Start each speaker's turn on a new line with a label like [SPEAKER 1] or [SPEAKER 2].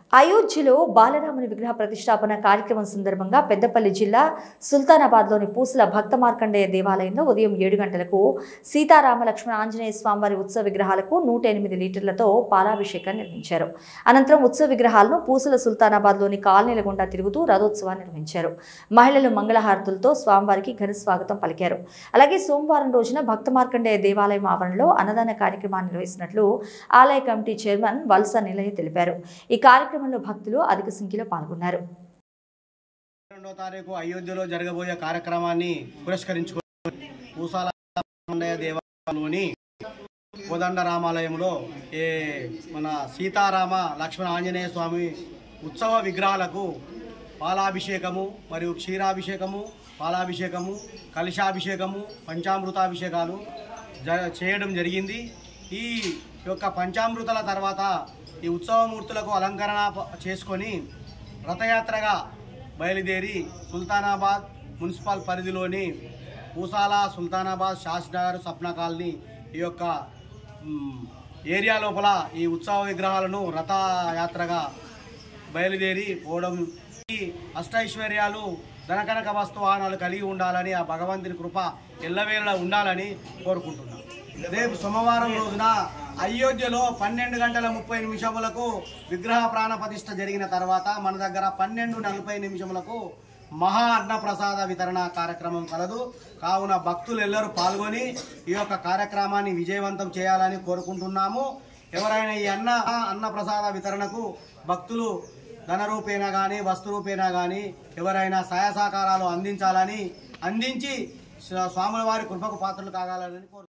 [SPEAKER 1] అయోధ్యలో బాలరాముని విగ్రహ ప్రతిష్టాపన కార్యక్రమం సందర్భంగా పెద్దపల్లి జిల్లా సుల్తానాబాద్లోని పూసల భక్త మార్కండేయ దేవాలయంలో ఉదయం ఏడు గంటలకు సీతారామ లక్ష్మణ ఆంజనేయ స్వామివారి ఉత్సవ విగ్రహాలకు నూట ఎనిమిది లీటర్లతో పాలాభిషేకం నిర్వహించారు అనంతరం ఉత్సవ విగ్రహాలను పూసల సుల్తానాబాద్లోని కాలనీల గుండా తిరుగుతూ రథోత్సవాన్ని నిర్వహించారు మహిళలు మంగళహారతులతో స్వామివారికి ఘన స్వాగతం పలికారు అలాగే సోమవారం రోజున భక్త మార్కండేయ దేవాలయం ఆవరణలో అన్నదాన కార్యక్రమాన్ని నిర్వహిస్తున్నట్లు ఆలయ కమిటీ చైర్మన్ వల్స నిలయ తెలిపారు ఈ కార్యక్రమంలో భక్తులు అధిక సంఖ్యలో పాల్గొన్నారు
[SPEAKER 2] రెండో తారీఖు అయోధ్యలో జరగబోయే కార్యక్రమాన్ని పురస్కరించుకొని పూసాల దేవాలయంలోని కోదండ రామాలయంలో ఏ మన సీతారామ లక్ష్మణ ఆంజనేయ స్వామి ఉత్సవ విగ్రహాలకు పాలాభిషేకము మరియు క్షీరాభిషేకము పాలాభిషేకము కలశాభిషేకము పంచామృతాభిషేకాలు జ చేయడం జరిగింది ఈ యొక్క పంచామృతాల తర్వాత ఈ ఉత్సవమూర్తులకు అలంకరణ ప- చేసుకొని రథయాత్రగా బయలుదేరి సుల్తానాబాద్ మున్సిపల్ పరిధిలోని పూసాల సుల్తానాబాద్ శాస్నగర్ సప్న కాలనీ ఈ యొక్క మ్, ఏరియా లోపల ఈ ఉత్సవ విగ్రహాలను రథయాత్రగా బయలుదేరి పోవడం ఈ అష్టైశ్వర్యాలు ధనకనక వస్తు వాహనాలు కలిగి ఉండాలని ఆ భగవంతుని కృప ఎల్లవేళలా ఉండాలని కోరుకుంటున్నాం రేపు సోమవారం రోజున అయోధ్యలో పన్నెండు గంటల ముప్పై నిమిషములకు విగ్రహ ప్రాణ ప్రతిష్ఠ జరిగిన తర్వాత మన దగ్గర పన్నెండు నలభై నిమిషములకు మహా అన్న ప్రసాద వితరణ కార్యక్రమం కలదు కావున భక్తులు ఎల్లరూ పాల్గొని ఈ యొక్క కార్యక్రమాన్ని విజయవంతం చేయాలని కోరుకుంటున్నాము ఎవరైనా ఈ అన్న అన్న ప్రసాద వితరణకు భక్తులు ధన రూపేణా కానీ వస్తు రూపేణా కానీ ఎవరైనా సహాయ సహకారాలు అందించాలని అందించి స్వాముల వారి కృపకు పాత్రలు కాగాలని కోరు